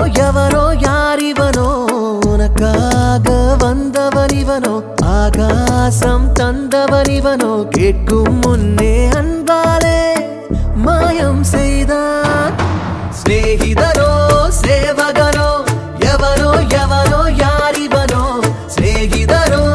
எவனோ யார் இவனோ உனக்காக வந்தவன் இவனோ ஆகாசம் தந்தவன் இவனோ கேட்கும் முன்னே அன்பாலே மாயம் செய்தான் சிநேகிதரோ சேவகனோ எவனோ எவனோ யார் இவனோ சிநேகிதரோ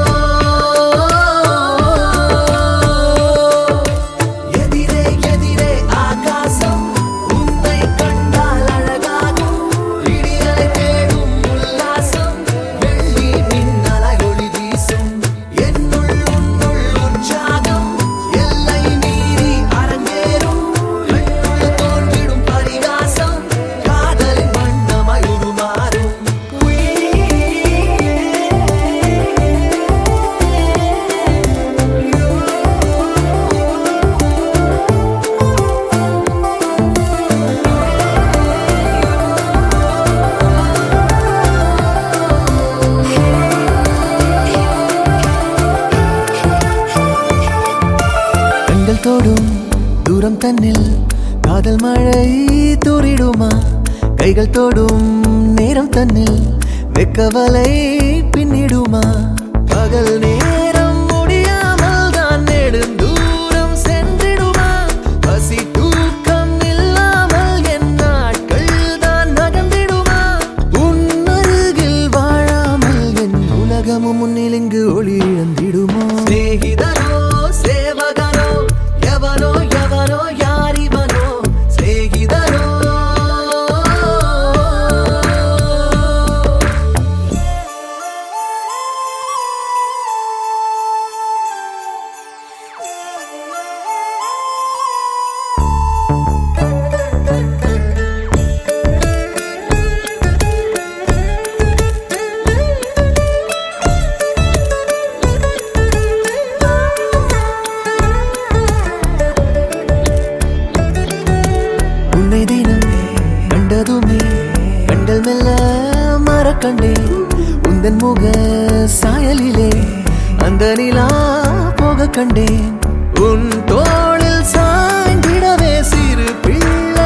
எதிரே எதிரே ஆகாசம் உன்னை கண்டால் அழகாகும் விடியலை தேடும் உல்லாசம் வெள்ளி மின்னலாய் ஒளி வீசும் என்னுள் உன்னுள் உற்சாகம் எல்லை மீறி அரங்கேறும் கண்ணுள் தோன்றிடும் பரிகாசம் காதலின் வண்ணமாய் உருமாறும் கண்கள் தோடும் தூரம் தன்னில் காதல் மழை தூரிடுமா கைகள் தோடும் நேரம் தன்னில் வெக்கவலை பின்னிடுமா பகல் நேரம் முடியாமல் தான் நெடுந்தூரம் சென்றிடுமா பசி தூக்கம் இல்லாமல் என் நாட்கள் தான் நகர்ந்திடுமா உன் அருகில் வாழாமல் என் உலகமும் முன்னில் இங்கு ஒளி இழந்திடுமோ சிநேகிதரோ சேவகனோ எவனோ எவனோ யார் இவனோ சிநேகிதரோ உன்னை தினம் கண்டதுமே கண்டல் மெல்ல மறக்கண்டேன் உந்தன் முக சாயலிலே அந்த நிலா போக கண்டேன் உன் தோளில் சாய்ந்திடவே சிறு பிள்ளை